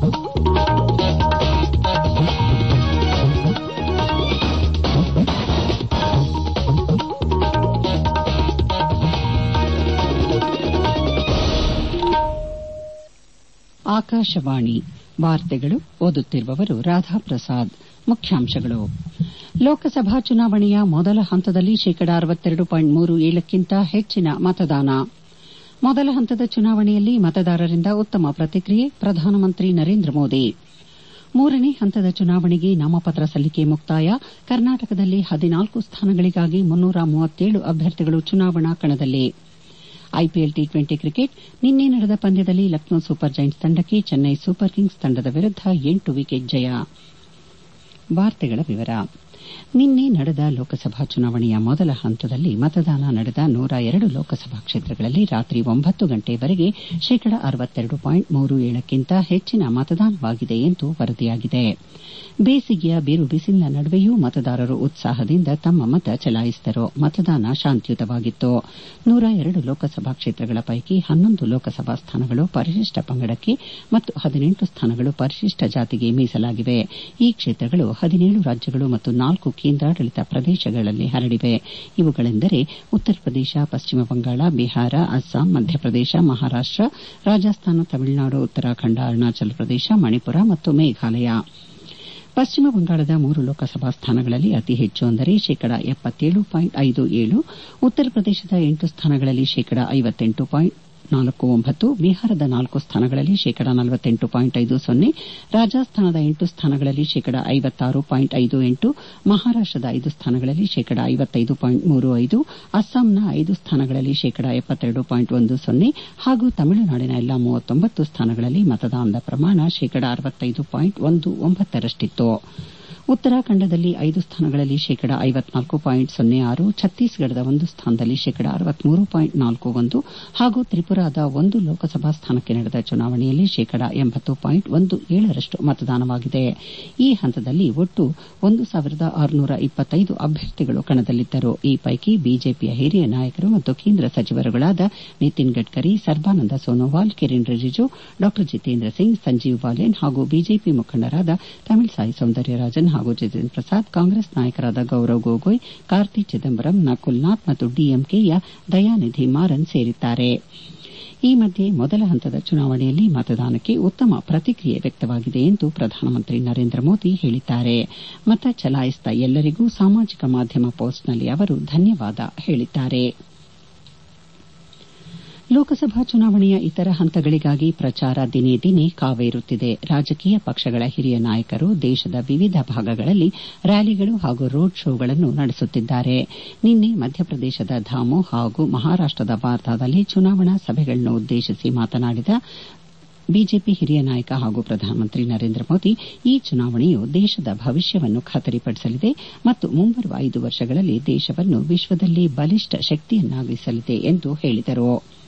ಆಕಾಶವಾಣಿ ವಾರ್ತೆಗಳು ಓದುತ್ತಿರುವವರು ರಾಧಾಪ್ರಸಾದ್ ಮುಖ್ಯಾಂಶಗಳು ಲೋಕಸಭಾ ಚುನಾವಣೆಯ ಮೊದಲ ಹಂತದಲ್ಲಿ ಶೇಕಡಾ ಕ್ಕಿಂತ ಹೆಚ್ಚಿನ ಮತದಾನ ಮೊದಲ ಹಂತದ ಚುನಾವಣೆಯಲ್ಲಿ ಮತದಾರರಿಂದ ಉತ್ತಮ ಪ್ರತಿಕ್ರಿಯೆ ಪ್ರಧಾನಮಂತ್ರಿ ನರೇಂದ್ರ ಮೋದಿ ಮೂರನೇ ಹಂತದ ಚುನಾವಣೆಗೆ ನಾಮಪತ್ರ ಸಲ್ಲಿಕೆ ಮುಕ್ತಾಯ ಕರ್ನಾಟಕದಲ್ಲಿ ಹದಿನಾಲ್ಕು ಸ್ಥಾನಗಳಿಗಾಗಿ ಮುನ್ನೂರ ಮೂವತ್ತೇಳು ಅಭ್ಯರ್ಥಿಗಳು ಚುನಾವಣಾ ಕಣದಲ್ಲಿ ಐಪಿಎಲ್ ಟಿ ಟ್ವೆಂಟಿ ಕ್ರಿಕೆಟ್ ನಿನ್ನೆ ನಡೆದ ಪಂದ್ಯದಲ್ಲಿ ಲಕ್ನೋ ಸೂಪರ್ ಜೈಂಟ್ಸ್ ತಂಡಕ್ಕೆ ಚೆನ್ನೈ ಸೂಪರ್ ಕಿಂಗ್ಸ್ ತಂಡದ ವಿರುದ್ದ ಎಂಟು ವಿಕೆಟ್ ಜಯ ನಿನ್ನೆ ನಡೆದ ಲೋಕಸಭಾ ಚುನಾವಣೆಯ ಮೊದಲ ಹಂತದಲ್ಲಿ ಮತದಾನ ನಡೆದ ನೂರ ಎರಡು ಲೋಕಸಭಾ ಕ್ಷೇತ್ರಗಳಲ್ಲಿ ರಾತ್ರಿ ಒಂಬತ್ತು ಗಂಟೆವರೆಗೆ ಶೇಕಡಾ ಕ್ಕಿಂತ ಹೆಚ್ಚಿನ ಮತದಾನವಾಗಿದೆ ಎಂದು ವರದಿಯಾಗಿದೆ ಬೇಸಿಗೆಯ ಬಿರು ಬಿಸಿಲಿನ ನಡುವೆಯೂ ಮತದಾರರು ಉತ್ಸಾಹದಿಂದ ತಮ್ಮ ಮತ ಚಲಾಯಿಸಿದರು ಮತದಾನ ಶಾಂತಿಯುತವಾಗಿತ್ತು ನೂರ ಎರಡು ಲೋಕಸಭಾ ಕ್ಷೇತ್ರಗಳ ಪೈಕಿ ಹನ್ನೊಂದು ಲೋಕಸಭಾ ಸ್ಥಾನಗಳು ಪರಿಶಿಷ್ಟ ಪಂಗಡಕ್ಕೆ ಮತ್ತು ಹದಿನೆಂಟು ಸ್ಥಾನಗಳು ಪರಿಶಿಷ್ಟ ಜಾತಿಗೆ ಮೀಸಲಾಗಿವೆ ಈ ಕ್ಷೇತ್ರಗಳು ಹದಿನೇಳು ರಾಜ್ಯಗಳು ಮತ್ತು ನಾಲ್ಕು ಕೇಂದ್ರಾಡಳಿತ ಪ್ರದೇಶಗಳಲ್ಲಿ ಹರಡಿವೆ ಇವುಗಳೆಂದರೆ ಉತ್ತರ ಪ್ರದೇಶ ಪಶ್ಚಿಮ ಬಂಗಾಳ ಬಿಹಾರ ಅಸ್ಸಾಂ ಮಧ್ಯಪ್ರದೇಶ ಮಹಾರಾಷ್ಟ ರಾಜಸ್ಥಾನ ತಮಿಳುನಾಡು ಉತ್ತರಾಖಂಡ ಅರುಣಾಚಲ ಪ್ರದೇಶ ಮಣಿಪುರ ಮತ್ತು ಮೇಘಾಲಯ ಪಶ್ಚಿಮ ಬಂಗಾಳದ ಮೂರು ಲೋಕಸಭಾ ಸ್ಥಾನಗಳಲ್ಲಿ ಅತಿ ಹೆಚ್ಚು ಅಂದರೆ ಶೇಕಡಾ ಉತ್ತರ ಪ್ರದೇಶದ ಎಂಟು ಸ್ಥಾನಗಳಲ್ಲಿ ಶೇಕಡಾ ಬಿಹಾರದ ನಾಲ್ಕು ಸ್ಥಾನಗಳಲ್ಲಿ ಶೇಕಡಾ ರಾಜಸ್ಥಾನದ ಎಂಟು ಸ್ಥಾನಗಳಲ್ಲಿ ಶೇಕಡಾ ಮಹಾರಾಷ್ಟದ ಐದು ಸ್ಥಾನಗಳಲ್ಲಿ ಶೇಕಡಾ ಅಸ್ಸಾಂನ ಐದು ಸ್ಥಾನಗಳಲ್ಲಿ ಶೇಕಡಾ ಹಾಗೂ ತಮಿಳುನಾಡಿನ ಎಲ್ಲಾ ಮೂವತ್ತೊಂಬತ್ತು ಸ್ಥಾನಗಳಲ್ಲಿ ಮತದಾನದ ಪ್ರಮಾಣ ಶೇಕಡಾ ರಷ್ಟಿತ್ತು ಉತ್ತರಾಖಂಡದಲ್ಲಿ ಐದು ಸ್ಥಾನಗಳಲ್ಲಿ ಶೇಕಡಾ ಛತ್ತೀಸ್ಗಢದ ಒಂದು ಸ್ಥಾನದಲ್ಲಿ ಶೇಕಡಾ ಹಾಗೂ ತ್ರಿಪುರಾದ ಒಂದು ಲೋಕಸಭಾ ಸ್ಥಾನಕ್ಕೆ ನಡೆದ ಚುನಾವಣೆಯಲ್ಲಿ ಶೇಕಡಾ ರಷ್ಟು ಮತದಾನವಾಗಿದೆ ಈ ಹಂತದಲ್ಲಿ ಒಟ್ಟು ಒಂದು ಸಾವಿರದ ಆರುನೂರ ಇಪ್ಪತ್ತೈದು ಅಭ್ಯರ್ಥಿಗಳು ಕಣದಲ್ಲಿದ್ದರು ಈ ಪೈಕಿ ಬಿಜೆಪಿಯ ಹಿರಿಯ ನಾಯಕರು ಮತ್ತು ಕೇಂದ್ರ ಸಚಿವರುಗಳಾದ ನಿತಿನ್ ಗಡ್ಕರಿ ಸರ್ಬಾನಂದ ಸೋನೋವಾಲ್ ಕಿರಣ್ ರಿಜಿಜು ಡಾ ಜಿತೇಂದ್ರ ಸಿಂಗ್ ಸಂಜೀವ್ ಬಾಲಿಯನ್ ಹಾಗೂ ಬಿಜೆಪಿ ಮುಖಂಡರಾದ ತಮಿಳ್ಸಾಯಿ ಸೌಂದರ್ಯರಾಜನ್ ಹಾಗೂ ಜಿತಿನ್ ಪ್ರಸಾದ್ ಕಾಂಗ್ರೆಸ್ ನಾಯಕರಾದ ಗೌರವ್ ಗೊಗೊಯ್ ಕಾರ್ತಿ ಚಿದಂಬರಂ ನಕುಲ್ ನಾಥ್ ಮತ್ತು ಡಿಎಂಕೆಯ ದಯಾನಿಧಿ ಮಾರನ್ ಸೇರಿದ್ದಾರೆ ಈ ಮಧ್ಯೆ ಮೊದಲ ಹಂತದ ಚುನಾವಣೆಯಲ್ಲಿ ಮತದಾನಕ್ಕೆ ಉತ್ತಮ ಪ್ರತಿಕ್ರಿಯೆ ವ್ಯಕ್ತವಾಗಿದೆ ಎಂದು ಪ್ರಧಾನಮಂತ್ರಿ ನರೇಂದ್ರ ಮೋದಿ ಹೇಳಿದ್ದಾರೆ ಮತ ಚಲಾಯಿಸಿದ ಎಲ್ಲರಿಗೂ ಸಾಮಾಜಿಕ ಮಾಧ್ಯಮ ಪೋಸ್ಟ್ನಲ್ಲಿ ಅವರು ಧನ್ಯವಾದ ಹೇಳಿದ್ದಾರೆ ಲೋಕಸಭಾ ಚುನಾವಣೆಯ ಇತರ ಹಂತಗಳಿಗಾಗಿ ಪ್ರಚಾರ ದಿನೇ ದಿನೇ ಕಾವೇರುತ್ತಿದೆ ರಾಜಕೀಯ ಪಕ್ಷಗಳ ಹಿರಿಯ ನಾಯಕರು ದೇಶದ ವಿವಿಧ ಭಾಗಗಳಲ್ಲಿ ರ್ಯಾಲಿಗಳು ಹಾಗೂ ರೋಡ್ ಶೋಗಳನ್ನು ನಡೆಸುತ್ತಿದ್ದಾರೆ ನಿನ್ನೆ ಮಧ್ಯಪ್ರದೇಶದ ಧಾಮೋಹ್ ಹಾಗೂ ಮಹಾರಾಷ್ಟದ ವಾರ್ಧಾದಲ್ಲಿ ಚುನಾವಣಾ ಸಭೆಗಳನ್ನು ಉದ್ದೇಶಿಸಿ ಮಾತನಾಡಿದ ಬಿಜೆಪಿ ಹಿರಿಯ ನಾಯಕ ಹಾಗೂ ಪ್ರಧಾನಮಂತ್ರಿ ನರೇಂದ್ರ ಮೋದಿ ಈ ಚುನಾವಣೆಯು ದೇಶದ ಭವಿಷ್ಯವನ್ನು ಖಾತರಿಪಡಿಸಲಿದೆ ಮತ್ತು ಮುಂಬರುವ ಐದು ವರ್ಷಗಳಲ್ಲಿ ದೇಶವನ್ನು ವಿಶ್ವದಲ್ಲಿ ಬಲಿಷ್ಠ ಶಕ್ತಿಯನ್ನಾಗಿಸಲಿದೆ ಎಂದು ಹೇಳಿದರು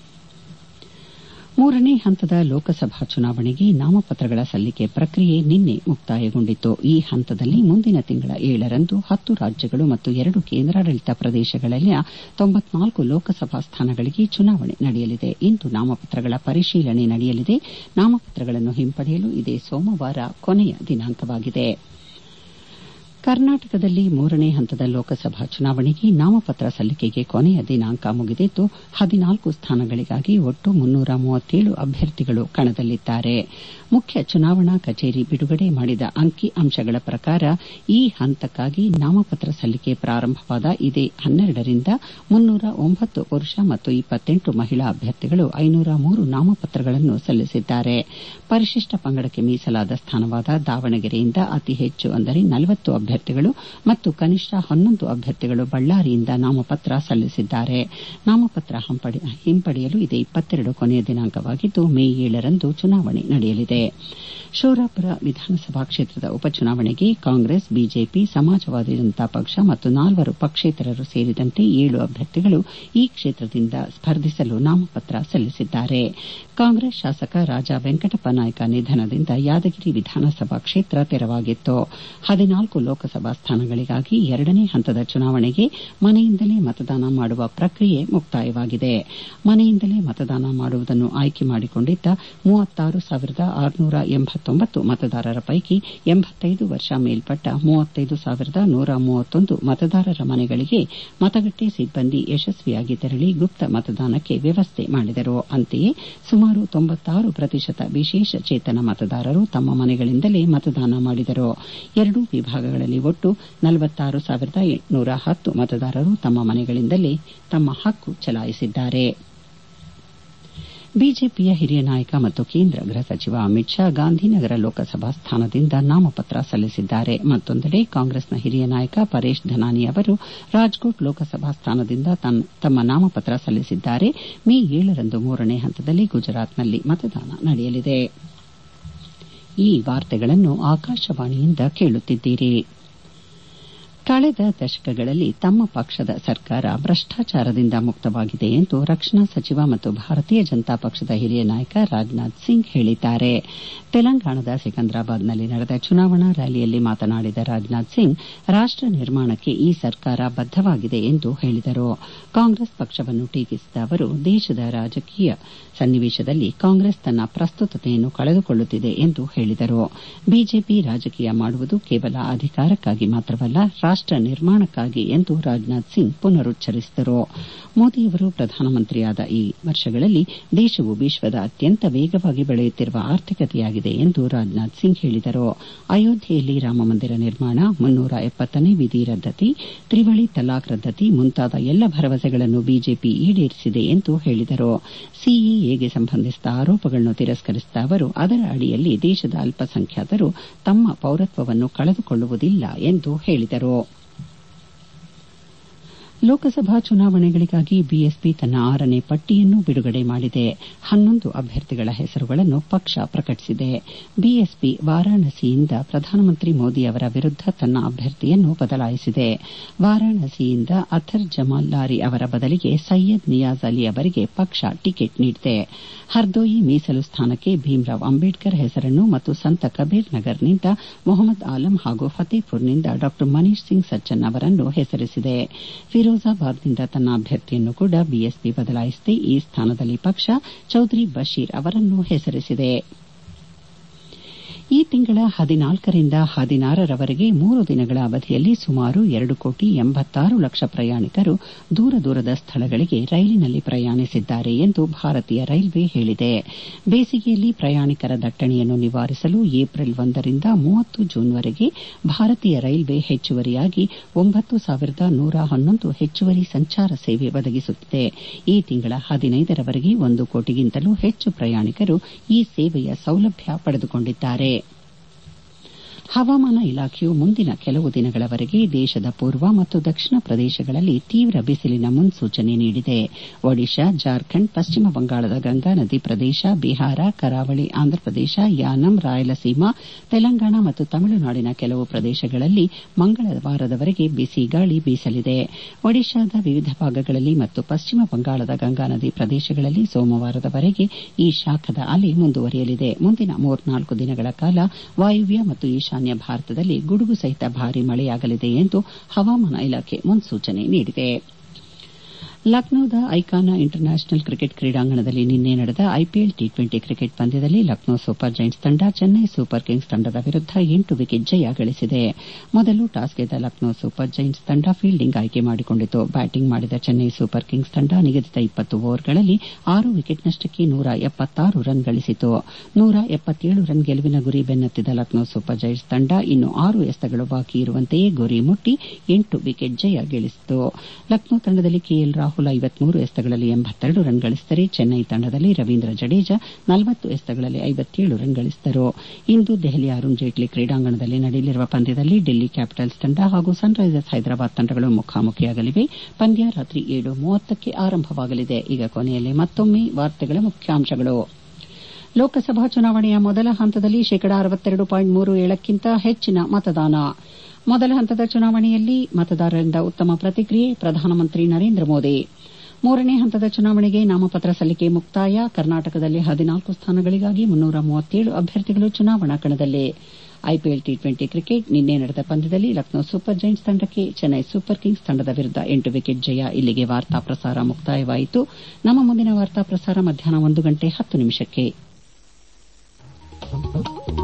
ಮೂರನೇ ಹಂತದ ಲೋಕಸಭಾ ಚುನಾವಣೆಗೆ ನಾಮಪತ್ರಗಳ ಸಲ್ಲಿಕೆ ಪ್ರಕ್ರಿಯೆ ನಿನ್ನೆ ಮುಕ್ತಾಯಗೊಂಡಿತು ಈ ಹಂತದಲ್ಲಿ ಮುಂದಿನ ತಿಂಗಳ ಏಳರಂದು ಹತ್ತು ರಾಜ್ಯಗಳು ಮತ್ತು ಎರಡು ಕೇಂದ್ರಾಡಳಿತ ಪ್ರದೇಶಗಳಲ್ಲಿನ ತೊಂಬತ್ನಾಲ್ಕು ಲೋಕಸಭಾ ಸ್ಥಾನಗಳಿಗೆ ಚುನಾವಣೆ ನಡೆಯಲಿದೆ ಇಂದು ನಾಮಪತ್ರಗಳ ಪರಿಶೀಲನೆ ನಡೆಯಲಿದೆ ನಾಮಪತ್ರಗಳನ್ನು ಹಿಂಪಡೆಯಲು ಇದೇ ಸೋಮವಾರ ಕೊನೆಯ ದಿನಾಂಕವಾಗಿದೆ ಕರ್ನಾಟಕದಲ್ಲಿ ಮೂರನೇ ಹಂತದ ಲೋಕಸಭಾ ಚುನಾವಣೆಗೆ ನಾಮಪತ್ರ ಸಲ್ಲಿಕೆಗೆ ಕೊನೆಯ ದಿನಾಂಕ ಮುಗಿದಿದ್ದು ಹದಿನಾಲ್ಕು ಸ್ಥಾನಗಳಿಗಾಗಿ ಒಟ್ಟು ಮುನ್ನೂರ ಮೂವತ್ತೇಳು ಅಭ್ಯರ್ಥಿಗಳು ಕಣದಲ್ಲಿದ್ದಾರೆ ಮುಖ್ಯ ಚುನಾವಣಾ ಕಚೇರಿ ಬಿಡುಗಡೆ ಮಾಡಿದ ಅಂಕಿ ಅಂಶಗಳ ಪ್ರಕಾರ ಈ ಹಂತಕ್ಕಾಗಿ ನಾಮಪತ್ರ ಸಲ್ಲಿಕೆ ಪ್ರಾರಂಭವಾದ ಇದೇ ಹನ್ನೆರಡರಿಂದ ಮುನ್ನೂರ ಒಂಬತ್ತು ಪುರುಷ ಮತ್ತು ಇಪ್ಪತ್ತೆಂಟು ಮಹಿಳಾ ಅಭ್ಯರ್ಥಿಗಳು ಐನೂರ ಮೂರು ನಾಮಪತ್ರಗಳನ್ನು ಸಲ್ಲಿಸಿದ್ದಾರೆ ಪರಿಶಿಷ್ಟ ಪಂಗಡಕ್ಕೆ ಮೀಸಲಾದ ಸ್ಥಾನವಾದ ದಾವಣಗೆರೆಯಿಂದ ಅತಿ ಹೆಚ್ಚು ಅಂದರೆ ನಲವತ್ತು ಅಭ್ಯರ್ಥಿಗಳು ಮತ್ತು ಕನಿಷ್ಠ ಹನ್ನೊಂದು ಅಭ್ಯರ್ಥಿಗಳು ಬಳ್ಳಾರಿಯಿಂದ ನಾಮಪತ್ರ ಸಲ್ಲಿಸಿದ್ದಾರೆ ನಾಮಪತ್ರ ಹಿಂಪಡೆಯಲು ಇದೇ ಇಪ್ಪತ್ತೆರಡು ಕೊನೆಯ ದಿನಾಂಕವಾಗಿದ್ದು ಮೇ ಏಳರಂದು ಚುನಾವಣೆ ನಡೆಯಲಿದೆ ಶೋರಾಪುರ ವಿಧಾನಸಭಾ ಕ್ಷೇತ್ರದ ಉಪಚುನಾವಣೆಗೆ ಕಾಂಗ್ರೆಸ್ ಬಿಜೆಪಿ ಸಮಾಜವಾದಿ ಜನತಾ ಪಕ್ಷ ಮತ್ತು ನಾಲ್ವರು ಪಕ್ಷೇತರರು ಸೇರಿದಂತೆ ಏಳು ಅಭ್ಯರ್ಥಿಗಳು ಈ ಕ್ಷೇತ್ರದಿಂದ ಸ್ಪರ್ಧಿಸಲು ನಾಮಪತ್ರ ಸಲ್ಲಿಸಿದ್ದಾರೆ ಕಾಂಗ್ರೆಸ್ ಶಾಸಕ ರಾಜಾ ವೆಂಕಟಪ್ಪ ನಾಯ್ಕ ನಿಧನದಿಂದ ಯಾದಗಿರಿ ವಿಧಾನಸಭಾ ಕ್ಷೇತ್ರ ತೆರವಾಗಿತ್ತು ಹದಿನಾಲ್ಕು ಲೋಕಸಭಾ ಸ್ಥಾನಗಳಿಗಾಗಿ ಎರಡನೇ ಹಂತದ ಚುನಾವಣೆಗೆ ಮನೆಯಿಂದಲೇ ಮತದಾನ ಮಾಡುವ ಪ್ರಕ್ರಿಯೆ ಮುಕ್ತಾಯವಾಗಿದೆ ಮನೆಯಿಂದಲೇ ಮತದಾನ ಮಾಡುವುದನ್ನು ಆಯ್ಕೆ ಮಾಡಿಕೊಂಡಿದ್ದ ಮೂವತ್ತಾರು ಸಾವಿರದ ಆರುನೂರ ಎಂಬತ್ತು ತೊಂಬತ್ತು ಮತದಾರರ ಪೈಕಿ ಎಂಬತ್ತೈದು ವರ್ಷ ಮೇಲ್ಪಟ್ಟ ಮೂವತ್ತೈದು ಸಾವಿರದ ನೂರ ಮೂವತ್ತೊಂದು ಮತದಾರರ ಮನೆಗಳಿಗೆ ಮತಗಟ್ಟೆ ಸಿಬ್ಬಂದಿ ಯಶಸ್ವಿಯಾಗಿ ತೆರಳಿ ಗುಪ್ತ ಮತದಾನಕ್ಕೆ ವ್ಯವಸ್ಥೆ ಮಾಡಿದರು ಅಂತೆಯೇ ಸುಮಾರು ತೊಂಬತ್ತಾರು ಪ್ರತಿಶತ ವಿಶೇಷ ಚೇತನ ಮತದಾರರು ತಮ್ಮ ಮನೆಗಳಿಂದಲೇ ಮತದಾನ ಮಾಡಿದರು ಎರಡೂ ವಿಭಾಗಗಳಲ್ಲಿ ಒಟ್ಟು ನಲವತ್ತಾರು ಸಾವಿರದ ಎಂಟುನೂರ ಹತ್ತು ಮತದಾರರು ತಮ್ಮ ಮನೆಗಳಿಂದಲೇ ತಮ್ಮ ಹಕ್ಕು ಚಲಾಯಿಸಿದ್ದಾರೆ ಬಿಜೆಪಿಯ ಹಿರಿಯ ನಾಯಕ ಮತ್ತು ಕೇಂದ್ರ ಗೃಹ ಸಚಿವ ಅಮಿತ್ ಶಾ ಗಾಂಧಿನಗರ ಲೋಕಸಭಾ ಸ್ಥಾನದಿಂದ ನಾಮಪತ್ರ ಸಲ್ಲಿಸಿದ್ದಾರೆ ಮತ್ತೊಂದೆಡೆ ಕಾಂಗ್ರೆಸ್ನ ಹಿರಿಯ ನಾಯಕ ಪರೇಶ್ ಧನಾನಿ ಅವರು ರಾಜ್ಕೋಟ್ ಲೋಕಸಭಾ ಸ್ಥಾನದಿಂದ ತಮ್ಮ ನಾಮಪತ್ರ ಸಲ್ಲಿಸಿದ್ದಾರೆ ಮೇ ಏಳರಂದು ಮೂರನೇ ಹಂತದಲ್ಲಿ ಗುಜರಾತ್ನಲ್ಲಿ ಮತದಾನ ನಡೆಯಲಿದೆ ಈ ವಾರ್ತೆಗಳನ್ನು ಆಕಾಶವಾಣಿಯಿಂದ ಕೇಳುತ್ತಿದ್ದೀರಿ ಕಳೆದ ದಶಕಗಳಲ್ಲಿ ತಮ್ಮ ಪಕ್ಷದ ಸರ್ಕಾರ ಭ್ರಷ್ಟಾಚಾರದಿಂದ ಮುಕ್ತವಾಗಿದೆ ಎಂದು ರಕ್ಷಣಾ ಸಚಿವ ಮತ್ತು ಭಾರತೀಯ ಜನತಾ ಪಕ್ಷದ ಹಿರಿಯ ನಾಯಕ ರಾಜನಾಥ್ ಸಿಂಗ್ ಹೇಳಿದ್ದಾರೆ ತೆಲಂಗಾಣದ ಸಿಕಂದ್ರಾಬಾದ್ನಲ್ಲಿ ನಡೆದ ಚುನಾವಣಾ ರ್ಯಾಲಿಯಲ್ಲಿ ಮಾತನಾಡಿದ ರಾಜನಾಥ್ ಸಿಂಗ್ ರಾಷ್ಟ ನಿರ್ಮಾಣಕ್ಕೆ ಈ ಸರ್ಕಾರ ಬದ್ದವಾಗಿದೆ ಎಂದು ಹೇಳಿದರು ಕಾಂಗ್ರೆಸ್ ಪಕ್ಷವನ್ನು ಟೀಕಿಸಿದ ಅವರು ದೇಶದ ರಾಜಕೀಯ ಸನ್ನಿವೇಶದಲ್ಲಿ ಕಾಂಗ್ರೆಸ್ ತನ್ನ ಪ್ರಸ್ತುತತೆಯನ್ನು ಕಳೆದುಕೊಳ್ಳುತ್ತಿದೆ ಎಂದು ಹೇಳಿದರು ಬಿಜೆಪಿ ರಾಜಕೀಯ ಮಾಡುವುದು ಕೇವಲ ಅಧಿಕಾರಕ್ಕಾಗಿ ಮಾತ್ರವಲ್ಲ ರಾಷ್ಟ ನಿರ್ಮಾಣಕ್ಕಾಗಿ ಎಂದು ರಾಜನಾಥ್ ಸಿಂಗ್ ಪುನರುಚ್ಚರಿಸಿದರು ಮೋದಿಯವರು ಪ್ರಧಾನಮಂತ್ರಿಯಾದ ಈ ವರ್ಷಗಳಲ್ಲಿ ದೇಶವು ವಿಶ್ವದ ಅತ್ಯಂತ ವೇಗವಾಗಿ ಬೆಳೆಯುತ್ತಿರುವ ಆರ್ಥಿಕತೆಯಾಗಿದೆ ಎಂದು ರಾಜನಾಥ್ ಸಿಂಗ್ ಹೇಳಿದರು ಅಯೋಧ್ಯೆಯಲ್ಲಿ ರಾಮಮಂದಿರ ನಿರ್ಮಾಣ ಮುನ್ನೂರ ಎಪ್ಪತ್ತನೇ ವಿಧಿ ರದ್ದತಿ ತ್ರಿವಳಿ ತಲಾಕ್ ರದ್ದತಿ ಮುಂತಾದ ಎಲ್ಲ ಭರವಸೆಗಳನ್ನು ಬಿಜೆಪಿ ಈಡೇರಿಸಿದೆ ಎಂದು ಹೇಳಿದರು ಸಿಎಎಗೆ ಸಂಬಂಧಿಸಿದ ಆರೋಪಗಳನ್ನು ತಿರಸ್ಕರಿಸಿದ ಅವರು ಅದರ ಅಡಿಯಲ್ಲಿ ದೇಶದ ಅಲ್ಪಸಂಖ್ಯಾತರು ತಮ್ಮ ಪೌರತ್ವವನ್ನು ಕಳೆದುಕೊಳ್ಳುವುದಿಲ್ಲ ಎಂದು ಹೇಳಿದರು ಲೋಕಸಭಾ ಚುನಾವಣೆಗಳಿಗಾಗಿ ಬಿಎಸ್ಪಿ ತನ್ನ ಆರನೇ ಪಟ್ಟಿಯನ್ನು ಬಿಡುಗಡೆ ಮಾಡಿದೆ ಹನ್ನೊಂದು ಅಭ್ಯರ್ಥಿಗಳ ಹೆಸರುಗಳನ್ನು ಪಕ್ಷ ಪ್ರಕಟಿಸಿದೆ ಬಿಎಸ್ಪಿ ವಾರಾಣಸಿಯಿಂದ ಪ್ರಧಾನಮಂತ್ರಿ ಮೋದಿ ಅವರ ವಿರುದ್ದ ತನ್ನ ಅಭ್ಯರ್ಥಿಯನ್ನು ಬದಲಾಯಿಸಿದೆ ವಾರಾಣಸಿಯಿಂದ ಅಥರ್ ಜಮಾಲ್ ಲಾರಿ ಅವರ ಬದಲಿಗೆ ಸೈಯದ್ ನಿಯಾಜ್ ಅಲಿ ಅವರಿಗೆ ಪಕ್ಷ ಟಿಕೆಟ್ ನೀಡಿದೆ ಹರ್ದೋಯಿ ಮೀಸಲು ಸ್ಥಾನಕ್ಕೆ ಭೀಮ್ರಾವ್ ಅಂಬೇಡ್ಕರ್ ಹೆಸರನ್ನು ಮತ್ತು ಸಂತ ಕಬೀರ್ ನಗರ್ನಿಂದ ಮೊಹಮ್ಮದ್ ಆಲಂ ಹಾಗೂ ಫತೇಪುರ್ನಿಂದ ಡಾ ಮನೀಶ್ ಸಿಂಗ್ ಸಜ್ಜನ್ ಅವರನ್ನು ಹೆಸರಿಸಿದೆ ಫಿರೋಜಾಬಾದ್ನಿಂದ ತನ್ನ ಅಭ್ಯರ್ಥಿಯನ್ನು ಕೂಡ ಬಿಎಸ್ಪಿ ಬದಲಾಯಿಸಿದೆ ಈ ಸ್ಥಾನದಲ್ಲಿ ಪಕ್ಷ ಚೌಧರಿ ಬಶೀರ್ ಅವರನ್ನು ಹೆಸರಿಸಿದೆ ಈ ತಿಂಗಳ ಹದಿನಾಲ್ಕರಿಂದ ಹದಿನಾರರವರೆಗೆ ಮೂರು ದಿನಗಳ ಅವಧಿಯಲ್ಲಿ ಸುಮಾರು ಎರಡು ಕೋಟಿ ಎಂಬತ್ತಾರು ಲಕ್ಷ ಪ್ರಯಾಣಿಕರು ದೂರ ದೂರದ ಸ್ಥಳಗಳಿಗೆ ರೈಲಿನಲ್ಲಿ ಪ್ರಯಾಣಿಸಿದ್ದಾರೆ ಎಂದು ಭಾರತೀಯ ರೈಲ್ವೆ ಹೇಳಿದೆ ಬೇಸಿಗೆಯಲ್ಲಿ ಪ್ರಯಾಣಿಕರ ದಟ್ಟಣೆಯನ್ನು ನಿವಾರಿಸಲು ಏಪ್ರಿಲ್ ಒಂದರಿಂದ ಮೂವತ್ತು ಜೂನ್ವರೆಗೆ ಭಾರತೀಯ ರೈಲ್ವೆ ಹೆಚ್ಚುವರಿಯಾಗಿ ಒಂಬತ್ತು ಸಾವಿರದ ನೂರ ಹನ್ನೊಂದು ಹೆಚ್ಚುವರಿ ಸಂಚಾರ ಸೇವೆ ಒದಗಿಸುತ್ತಿದೆ ಈ ತಿಂಗಳ ಹದಿನೈದರವರೆಗೆ ಒಂದು ಕೋಟಿಗಿಂತಲೂ ಹೆಚ್ಚು ಪ್ರಯಾಣಿಕರು ಈ ಸೇವೆಯ ಸೌಲಭ್ಯ ಪಡೆದುಕೊಂಡಿದ್ದಾರೆ ಹವಾಮಾನ ಇಲಾಖೆಯು ಮುಂದಿನ ಕೆಲವು ದಿನಗಳವರೆಗೆ ದೇಶದ ಪೂರ್ವ ಮತ್ತು ದಕ್ಷಿಣ ಪ್ರದೇಶಗಳಲ್ಲಿ ತೀವ್ರ ಬಿಸಿಲಿನ ಮುನ್ಸೂಚನೆ ನೀಡಿದೆ ಒಡಿಶಾ ಜಾರ್ಖಂಡ್ ಪಶ್ಚಿಮ ಬಂಗಾಳದ ಗಂಗಾ ನದಿ ಪ್ರದೇಶ ಬಿಹಾರ ಕರಾವಳಿ ಆಂಧ್ರಪ್ರದೇಶ ಯಾನಂ ರಾಯಲಸೀಮಾ ತೆಲಂಗಾಣ ಮತ್ತು ತಮಿಳುನಾಡಿನ ಕೆಲವು ಪ್ರದೇಶಗಳಲ್ಲಿ ಮಂಗಳವಾರದವರೆಗೆ ಬಿಸಿ ಗಾಳಿ ಬೀಸಲಿದೆ ಒಡಿಶಾದ ವಿವಿಧ ಭಾಗಗಳಲ್ಲಿ ಮತ್ತು ಪಶ್ಚಿಮ ಬಂಗಾಳದ ಗಂಗಾ ನದಿ ಪ್ರದೇಶಗಳಲ್ಲಿ ಸೋಮವಾರದವರೆಗೆ ಈ ಶಾಖದ ಅಲೆ ಮುಂದುವರಿಯಲಿದೆ ಮುಂದಿನ ಮೂರ್ನಾಲ್ಕು ದಿನಗಳ ಕಾಲ ವಾಯುವ್ಯ ಮತ್ತು ಈಶಾನ್ಯ ಭಾರತದಲ್ಲಿ ಗುಡುಗು ಸಹಿತ ಭಾರೀ ಮಳೆಯಾಗಲಿದೆ ಎಂದು ಹವಾಮಾನ ಇಲಾಖೆ ಮುನ್ಸೂಚನೆ ನೀಡಿದೆ ಲಕ್ನೋದ ಐಕಾನ ಇಂಟರ್ ನ್ಯಾಷನಲ್ ಕ್ರಿಕೆಟ್ ಕ್ರೀಡಾಂಗಣದಲ್ಲಿ ನಿನ್ನೆ ನಡೆದ ಐಪಿಎಲ್ ಟಿ ಟ್ವೆಂಟಿ ಕ್ರಿಕೆಟ್ ಪಂದ್ಯದಲ್ಲಿ ಲಕ್ನೋ ಸೂಪರ್ ಜೈಂಟ್ಸ್ ತಂಡ ಚೆನ್ನೈ ಸೂಪರ್ ಕಿಂಗ್ಸ್ ತಂಡದ ವಿರುದ್ದ ಎಂಟು ವಿಕೆಟ್ ಜಯ ಗಳಿಸಿದೆ ಮೊದಲು ಟಾಸ್ ಗೆದ್ದ ಲಕ್ನೋ ಸೂಪರ್ ಜೈಂಟ್ಸ್ ತಂಡ ಫೀಲ್ಡಿಂಗ್ ಆಯ್ಕೆ ಮಾಡಿಕೊಂಡಿತು ಬ್ಯಾಟಿಂಗ್ ಮಾಡಿದ ಚೆನ್ನೈ ಸೂಪರ್ ಕಿಂಗ್ಸ್ ತಂಡ ನಿಗದಿತ ಇಪ್ಪತ್ತು ಓವರ್ಗಳಲ್ಲಿ ಆರು ವಿಕೆಟ್ ನಷ್ಟಕ್ಕೆ ನೂರ ಎಪ್ಪತ್ತಾರು ರನ್ ಗಳಿಸಿತು ನೂರ ಎಪ್ಪತ್ತೇಳು ರನ್ ಗೆಲುವಿನ ಗುರಿ ಬೆನ್ನತ್ತಿದ ಲಕ್ನೋ ಸೂಪರ್ ಜೈಂಟ್ಸ್ ತಂಡ ಇನ್ನು ಆರು ಎಸೆತಗಳು ಬಾಕಿ ಇರುವಂತೆಯೇ ಗುರಿ ಮುಟ್ಟಿ ಎಂಟು ವಿಕೆಟ್ ಜಯ ಗಳಿಸಿತು ಲಕ್ನೋ ತಂಡದಲ್ಲಿ ಕೆಎಲ್ ರಾಹುಲ್ ಐವತ್ಮೂರು ಎಸೆತಗಳಲ್ಲಿ ಎಂಬತ್ತೆರಡು ರನ್ ಗಳಿಸಿದರೆ ಚೆನ್ನೈ ತಂಡದಲ್ಲಿ ರವೀಂದ್ರ ಜಡೇಜಾ ನಲವತ್ತು ಎಸೆತಗಳಲ್ಲಿ ಐವತ್ತೇಳು ರನ್ ಗಳಿಸಿದರು ಇಂದು ದೆಹಲಿಯ ಅರುಣ್ ಜೇಟ್ಲಿ ಕ್ರೀಡಾಂಗಣದಲ್ಲಿ ನಡೆಯಲಿರುವ ಪಂದ್ಯದಲ್ಲಿ ಡೆಲ್ಲಿ ಕ್ಯಾಪಿಟಲ್ಸ್ ತಂಡ ಹಾಗೂ ಸನ್ ರೈಸರ್ಸ್ ಹೈದರಾಬಾದ್ ತಂಡಗಳು ಮುಖಾಮುಖಿಯಾಗಲಿವೆ ಪಂದ್ಯ ರಾತ್ರಿ ಏಳು ಮೂವತ್ತಕ್ಕೆ ಆರಂಭವಾಗಲಿದೆ ಈಗ ಕೊನೆಯಲ್ಲಿ ಮತ್ತೊಮ್ಮೆ ವಾರ್ತೆಗಳ ಮುಖ್ಯಾಂಶಗಳು ಲೋಕಸಭಾ ಚುನಾವಣೆಯ ಮೊದಲ ಹಂತದಲ್ಲಿ ಶೇಕಡಾ ಅರವತ್ತೆರಡು ಪಾಯಿಂಟ್ ಮೂರು ಏಳಕ್ಕಿಂತ ಹೆಚ್ಚಿನ ಮತದಾನ ಮೊದಲ ಹಂತದ ಚುನಾವಣೆಯಲ್ಲಿ ಮತದಾರರಿಂದ ಉತ್ತಮ ಪ್ರತಿಕ್ರಿಯೆ ಪ್ರಧಾನಮಂತ್ರಿ ನರೇಂದ್ರ ಮೋದಿ ಮೂರನೇ ಹಂತದ ಚುನಾವಣೆಗೆ ನಾಮಪತ್ರ ಸಲ್ಲಿಕೆ ಮುಕ್ತಾಯ ಕರ್ನಾಟಕದಲ್ಲಿ ಹದಿನಾಲ್ಕು ಸ್ಥಾನಗಳಿಗಾಗಿ ಮುನ್ನೂರ ಮೂವತ್ತೇಳು ಅಭ್ಯರ್ಥಿಗಳು ಚುನಾವಣಾ ಕಣದಲ್ಲಿ ಐಪಿಎಲ್ ಟಿ ಟ್ವೆಂಟಿ ಕ್ರಿಕೆಟ್ ನಿನ್ನೆ ನಡೆದ ಪಂದ್ಯದಲ್ಲಿ ಲಕ್ನೋ ಸೂಪರ್ ಜೈಂಟ್ಸ್ ತಂಡಕ್ಕೆ ಚೆನ್ನೈ ಸೂಪರ್ ಕಿಂಗ್ಸ್ ತಂಡದ ವಿರುದ್ದ ಎಂಟು ವಿಕೆಟ್ ಜಯ ಇಲ್ಲಿಗೆ ವಾರ್ತಾ ಪ್ರಸಾರ ಮುಕ್ತಾಯವಾಯಿತು ನಮ್ಮ ಮುಂದಿನ ವಾರ್ತಾ ಪ್ರಸಾರ ಮಧ್ಯಾಹ್ನ ಒಂದು ಗಂಟೆ ಹತ್ತು ನಿಮಿಷಕ್ಕೆ